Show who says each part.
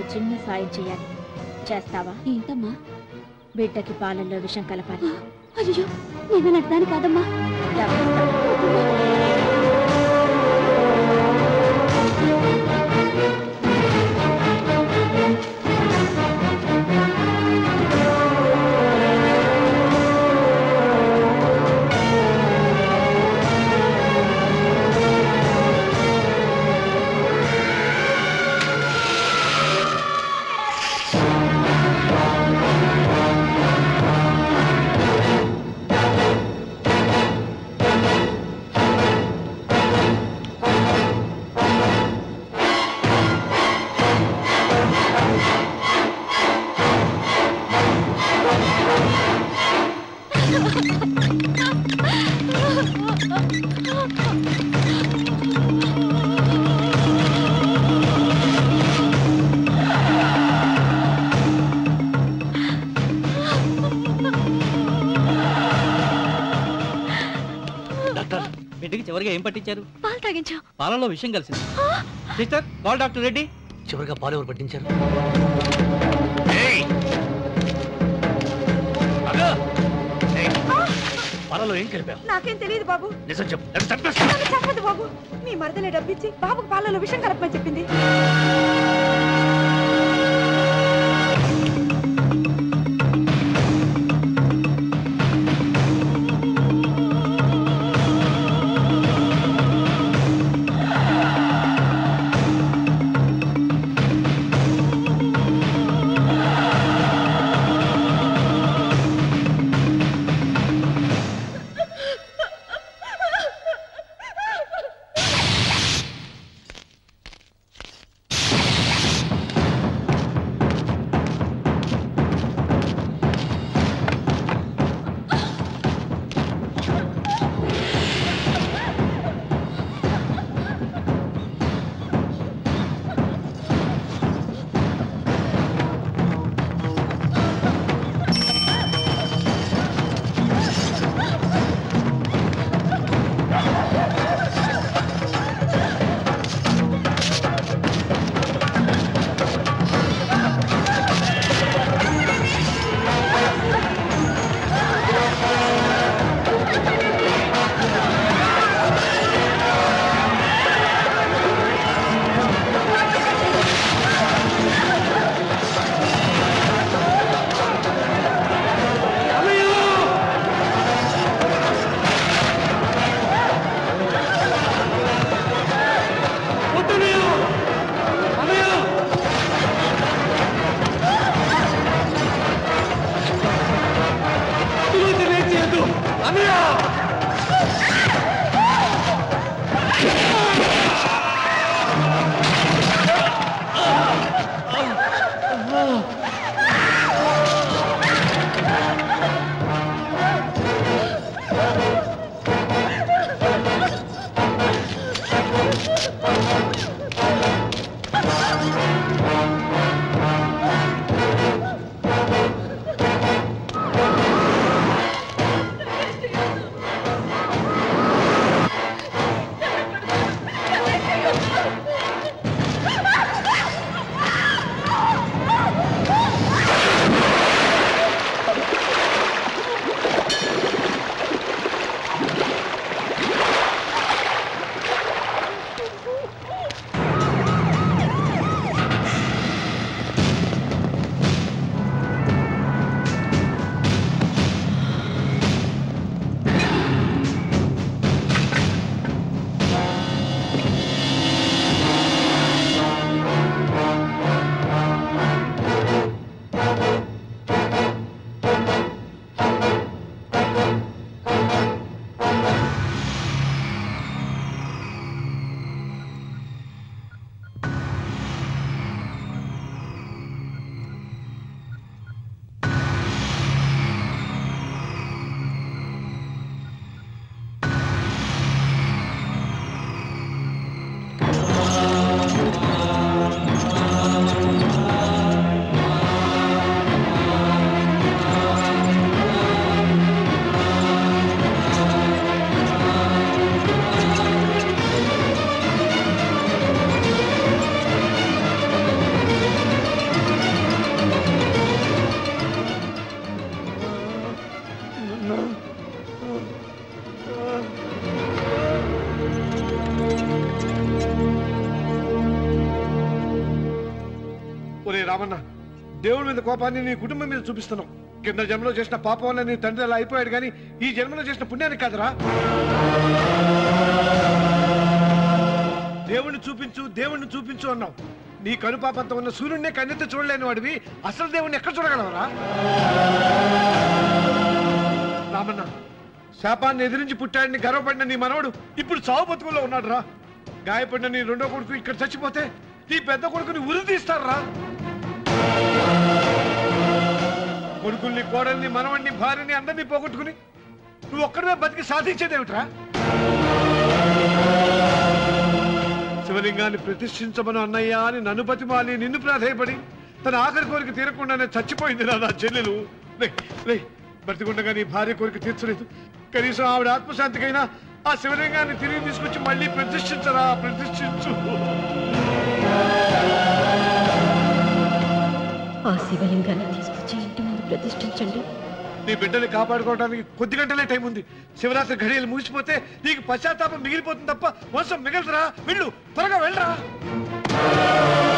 Speaker 1: చిన్న సాయం చేయాలి చేస్తావా
Speaker 2: ఏంటమ్మా
Speaker 1: బిడ్డకి పాలల్లో విషం కలపాలి
Speaker 2: అయ్యో నేను నడతాను కాదమ్మా
Speaker 1: డబ్బిస్తా.
Speaker 3: డాక్టర్ బిడ్డకి చివరిగా ఏం పట్టించారు
Speaker 2: పాలు తాగించా
Speaker 3: పాలలో విషయం కలిసింది సిస్టర్ కాల్ డాక్టర్ రెడ్డి
Speaker 4: చివరిగా పాలు ఎవరు పట్టించారు పాలలో ఏం కలిపావు
Speaker 5: నాకేం తెలియదు బాబు
Speaker 4: నిజం చెప్పు లేకపోతే చంపేస్తా.
Speaker 5: నన్ను చంపదు బాబు మీ మరదలే డబ్బిచ్చి బాబుకు పాలలో విషం కలపమని చెప్పింది
Speaker 4: ఆ
Speaker 6: రామన్న దేవుడి మీద కోపాన్ని నీ కుటుంబం మీద చూపిస్తున్నావు కింద జన్మలో చేసిన పాపం వల్ల నీ తండ్రి అలా అయిపోయాడు కానీ ఈ జన్మలో చేసిన పుణ్యానికి కాదురా దేవుణ్ణి చూపించు దేవుణ్ణి చూపించు అన్నావు నీ కనుపాపంతో ఉన్న సూర్యుడినే కన్నెత్తి చూడలేని వాడివి అసలు దేవుణ్ణి ఎక్కడ చూడగలవరా రామన్న శాపాన్ని ఎదిరించి పుట్టాడని గర్వపడిన నీ మనవడు ఇప్పుడు చావు బతుకుల్లో ఉన్నాడు రా గాయపడిన నీ రెండో కొడుకు ఇక్కడ చచ్చిపోతే నీ పెద్ద కొడుకుని ఉరి తీస్తారా కొడుకుల్ని కోడల్ని మనవణ్ణి భార్యని అందరినీ పోగొట్టుకుని నువ్వు ఒక్కడమే బతికి సాధించేదేమిట్రా శివలింగాన్ని ప్రతిష్ఠించమను అన్నయ్య అని నన్ను బతిమాలి నిన్ను ప్రాధేయపడి తన ఆఖరి కోరిక తీరకుండానే చచ్చిపోయింది నా నా చెల్లెలు లే లే బ్రతికుండగా నీ భార్య కోరిక తీర్చలేదు కనీసం ఆవిడ ఆత్మశాంతికైనా ఆ శివలింగాన్ని తిరిగి తీసుకొచ్చి మళ్ళీ ప్రతిష్ఠించరా ప్రతిష్ఠించు
Speaker 1: ఆ శివలింగాన్ని తీసుకొచ్చి ఇంటి ముందు ప్రతిష్ఠించండి
Speaker 6: నీ బిడ్డని కాపాడుకోవడానికి కొద్ది గంటలే టైం ఉంది శివరాత్రి ఘడియలు ముగిసిపోతే నీకు పశ్చాత్తాపం మిగిలిపోతుంది తప్ప వంశం మిగలదురా వెళ్ళు త్వరగా వెళ్ళరా